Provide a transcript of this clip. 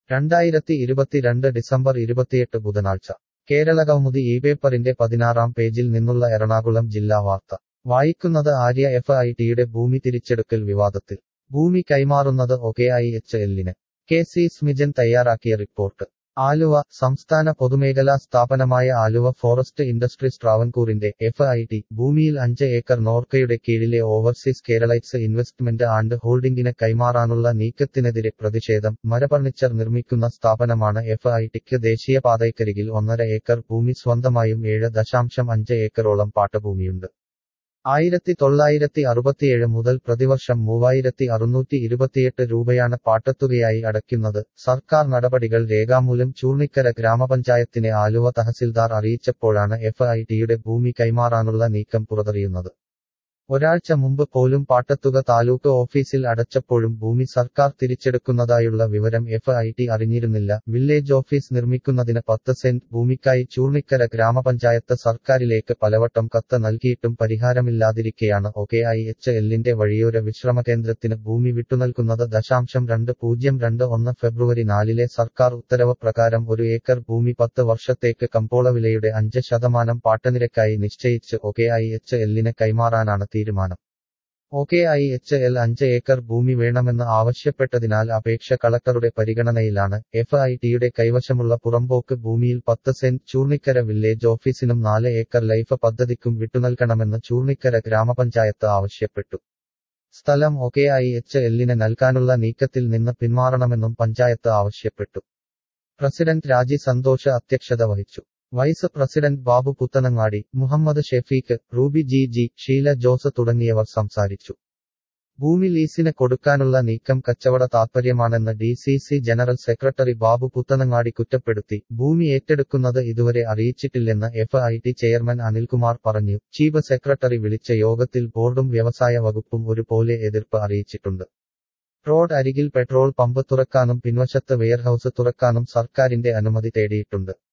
രണ്ടായിരത്തി ഇരുപത്തിരണ്ട് ഡിസംബർ ഇരുപത്തിയെട്ട് ബുധനാഴ്ച കേരളകൗമുദി ഈ പേപ്പറിന്റെ പതിനാറാം പേജിൽ നിന്നുള്ള എറണാകുളം ജില്ലാ വാർത്ത വായിക്കുന്നത് ആര്യ എഫ് ഐ ടിയുടെ ഭൂമി തിരിച്ചെടുക്കൽ വിവാദത്തിൽ ഭൂമി കൈമാറുന്നത് ഒകെ ഐ എച്ച് എല്ലിന് കെ സി സ്മിജൻ തയ്യാറാക്കിയ റിപ്പോർട്ട് ആലുവ സംസ്ഥാന പൊതുമേഖലാ സ്ഥാപനമായ ആലുവ ഫോറസ്റ്റ് ഇൻഡസ്ട്രീസ് ട്രാവൻകൂറിന്റെ എഫ് ഐ ടി ഭൂമിയിൽ അഞ്ച് ഏക്കർ നോർക്കയുടെ കീഴിലെ ഓവർസീസ് കേരളൈറ്റ്സ് ഇൻവെസ്റ്റ്മെന്റ് ആൻഡ് ഹോൾഡിംഗിന് കൈമാറാനുള്ള നീക്കത്തിനെതിരെ പ്രതിഷേധം മരഫർണിച്ചർ നിർമ്മിക്കുന്ന സ്ഥാപനമാണ് എഫ് ഐ ടിക്ക് ദേശീയപാതയ്ക്കരികിൽ ഒന്നര ഏക്കർ ഭൂമി സ്വന്തമായും ഏഴ് ദശാംശം അഞ്ച് ഏക്കറോളം പാട്ടഭൂമിയുണ്ട് ആയിരത്തി തൊള്ളായിരത്തി അറുപത്തിയേഴ് മുതൽ പ്രതിവർഷം മൂവായിരത്തി അറുന്നൂറ്റി ഇരുപത്തിയെട്ട് രൂപയാണ് പാട്ടത്തുകയായി അടയ്ക്കുന്നത് സർക്കാർ നടപടികൾ രേഖാമൂലം ചൂർണിക്കര ഗ്രാമപഞ്ചായത്തിനെ ആലുവ തഹസിൽദാർ അറിയിച്ചപ്പോഴാണ് എഫ് ഐ ടിയുടെ ഭൂമി കൈമാറാനുള്ള നീക്കം പുറത്തറിയുന്നത് ഒരാഴ്ച മുമ്പ് പോലും പാട്ടത്തുക താലൂക്ക് ഓഫീസിൽ അടച്ചപ്പോഴും ഭൂമി സർക്കാർ തിരിച്ചെടുക്കുന്നതായുള്ള വിവരം എഫ് ഐ ടി അറിഞ്ഞിരുന്നില്ല വില്ലേജ് ഓഫീസ് നിർമ്മിക്കുന്നതിന് പത്ത് സെന്റ് ഭൂമിക്കായി ചൂർണിക്കര ഗ്രാമപഞ്ചായത്ത് സർക്കാരിലേക്ക് പലവട്ടം കത്ത് നൽകിയിട്ടും പരിഹാരമില്ലാതിരിക്കെയാണ് ഒകെ ഐ എച്ച് എല്ലിന്റെ വഴിയോര വിശ്രമ കേന്ദ്രത്തിന് ഭൂമി വിട്ടുനൽകുന്നത് ദശാംശം രണ്ട് പൂജ്യം രണ്ട് ഒന്ന് ഫെബ്രുവരി നാലിലെ സർക്കാർ ഉത്തരവ് പ്രകാരം ഒരു ഏക്കർ ഭൂമി പത്ത് വർഷത്തേക്ക് കമ്പോള വിലയുടെ അഞ്ച് ശതമാനം പാട്ടനിരക്കായി നിശ്ചയിച്ച് ഒകെ ഐ എച്ച് എല്ലിന് കൈമാറാനാണ് തീരുമാനം ഒകെ ഐ എച്ച് എൽ അഞ്ച് ഏക്കർ ഭൂമി വേണമെന്ന് ആവശ്യപ്പെട്ടതിനാൽ അപേക്ഷ കളക്ടറുടെ പരിഗണനയിലാണ് എഫ് ഐ ടിയുടെ കൈവശമുള്ള പുറമ്പോക്ക് ഭൂമിയിൽ പത്ത് സെന്റ് ചൂർണിക്കര വില്ലേജ് ഓഫീസിനും നാല് ഏക്കർ ലൈഫ് പദ്ധതിക്കും വിട്ടുനൽകണമെന്ന് ചൂർണിക്കര ഗ്രാമപഞ്ചായത്ത് ആവശ്യപ്പെട്ടു സ്ഥലം ഒകെ ഐ എച്ച് എല്ലിന് നൽകാനുള്ള നീക്കത്തിൽ നിന്ന് പിന്മാറണമെന്നും പഞ്ചായത്ത് ആവശ്യപ്പെട്ടു പ്രസിഡന്റ് രാജി സന്തോഷ് അധ്യക്ഷത വഹിച്ചു vice president Babu Puthanangadi Muhammad Shefeeq Ruby G G Sheela Jose തുടങ്ങിയവർ സംസാരിച്ചു ഭൂമി ലീസിന് കൊടുക്കാനുള്ള നീക്കം കച്ചവട താൽപര്യമാണെന്ന് D C C general secretary Babu Puthanangadi കുറ്റപ്പെടുത്തി ഭൂമി ഏറ്റെടുക്കുന്നത് ഇതുവരെ അറിയിച്ചിട്ടില്ലെന്ന് F I T chairman Anilkumar പറഞ്ഞു ചീഫ് സെക്രട്ടറി വിളിച്ച യോഗത്തിൽ ബോർഡും വ്യവസായ വകുപ്പും ഒരുപോലെ എതിർപ്പ് അറിയിച്ചിട്ടുണ്ട് റോഡ് അരികിൽ പെട്രോൾ പമ്പ് തുറക്കാനും പിൻവശത്ത് വെയർഹൌസ് തുറക്കാനും സർക്കാരിന്റെ അനുമതി തേടിയിട്ടുണ്ട്